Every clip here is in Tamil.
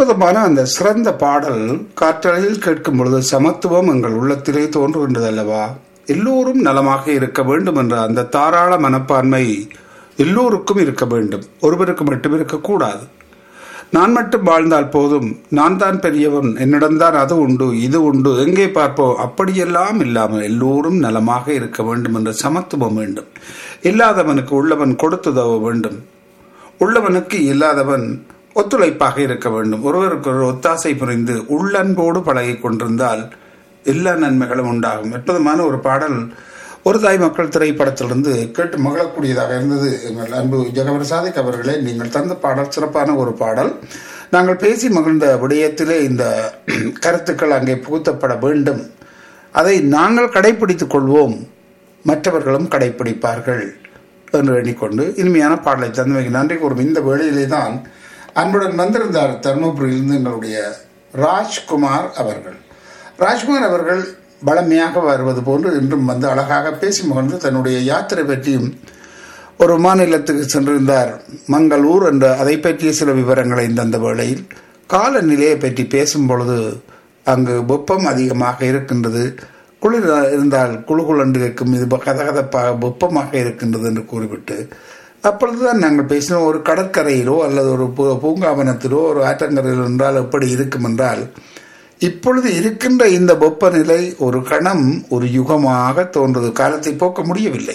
அற்புதமான அந்த சிறந்த பாடல் காற்றலையில் கேட்கும் பொழுது சமத்துவம் எங்கள் உள்ளத்திலே தோன்றுகின்றது அல்லவா எல்லோரும் நலமாக இருக்க வேண்டும் என்ற அந்த தாராள மனப்பான்மை எல்லோருக்கும் இருக்க வேண்டும் ஒருவருக்கு மட்டும் இருக்கக்கூடாது நான் மட்டும் வாழ்ந்தால் போதும் நான் தான் பெரியவன் என்னிடம்தான் அது உண்டு இது உண்டு எங்கே பார்ப்போம் அப்படியெல்லாம் இல்லாமல் எல்லோரும் நலமாக இருக்க வேண்டும் என்ற சமத்துவம் வேண்டும் இல்லாதவனுக்கு உள்ளவன் கொடுத்துதவ வேண்டும் உள்ளவனுக்கு இல்லாதவன் ஒத்துழைப்பாக இருக்க வேண்டும் ஒருவருக்கு ஒரு ஒத்தாசை புரிந்து உள்ளன்போடு பழகி கொண்டிருந்தால் எல்லா நன்மைகளும் உண்டாகும் அற்புதமான ஒரு பாடல் ஒரு தாய் மக்கள் திரைப்படத்திலிருந்து கேட்டு மகிழக்கூடியதாக இருந்தது எங்கள் அன்பு ஜெகவர் சாதிக் அவர்களே நீங்கள் தந்த பாடல் சிறப்பான ஒரு பாடல் நாங்கள் பேசி மகிழ்ந்த விடயத்திலே இந்த கருத்துக்கள் அங்கே புகுத்தப்பட வேண்டும் அதை நாங்கள் கடைபிடித்துக் கொள்வோம் மற்றவர்களும் கடைபிடிப்பார்கள் என்று எண்ணிக்கொண்டு இனிமையான பாடலை தந்தமைக்கு நன்றி கூறும் இந்த வேளையிலே தான் அன்புடன் வந்திருந்தார் தருமபுரியிலிருந்து எங்களுடைய ராஜ்குமார் அவர்கள் ராஜ்குமார் அவர்கள் பழமையாக வருவது போன்று இன்றும் வந்து அழகாக பேசி மகிழ்ந்து தன்னுடைய யாத்திரை பற்றியும் ஒரு மாநிலத்துக்கு சென்றிருந்தார் மங்களூர் என்ற அதை பற்றிய சில விவரங்களை தந்த வேளையில் காலநிலையை பற்றி பேசும் பொழுது அங்கு வெப்பம் அதிகமாக இருக்கின்றது குளிர் இருந்தால் குழு குழண்டு இருக்கும் இது கதகதப்பாக வெப்பமாக இருக்கின்றது என்று கூறிவிட்டு அப்பொழுதுதான் நாங்கள் பேசினோம் ஒரு கடற்கரையிலோ அல்லது ஒரு பூங்காவனத்திலோ ஒரு ஆற்றங்கரையில் என்றால் எப்படி இருக்கும் என்றால் இப்பொழுது இருக்கின்ற இந்த வெப்பநிலை ஒரு கணம் ஒரு யுகமாக தோன்றது காலத்தை போக்க முடியவில்லை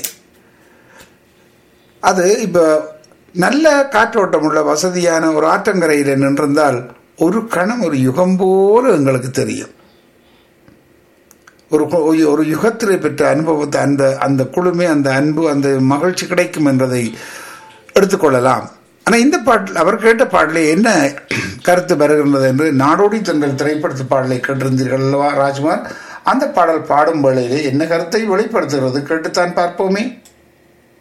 அது இப்போ நல்ல காற்றோட்டம் உள்ள வசதியான ஒரு ஆற்றங்கரையில் நின்றிருந்தால் ஒரு கணம் ஒரு யுகம் போல எங்களுக்கு தெரியும் ஒரு ஒரு யுகத்தில் பெற்ற அனுபவத்தை அந்த அந்த குழுமே அந்த அன்பு அந்த மகிழ்ச்சி கிடைக்கும் என்பதை எடுத்துக்கொள்ளலாம் ஆனால் இந்த பாட்டில் அவர் கேட்ட பாடலே என்ன கருத்து வருகின்றது என்று நாடோடி தங்கள் திரைப்படத்து பாடலை கேட்டிருந்தீர்கள் அல்லவா ராஜ்குமார் அந்த பாடல் பாடும் வேளையிலே என்ன கருத்தை வெளிப்படுத்துகிறது கேட்டுத்தான் பார்ப்போமே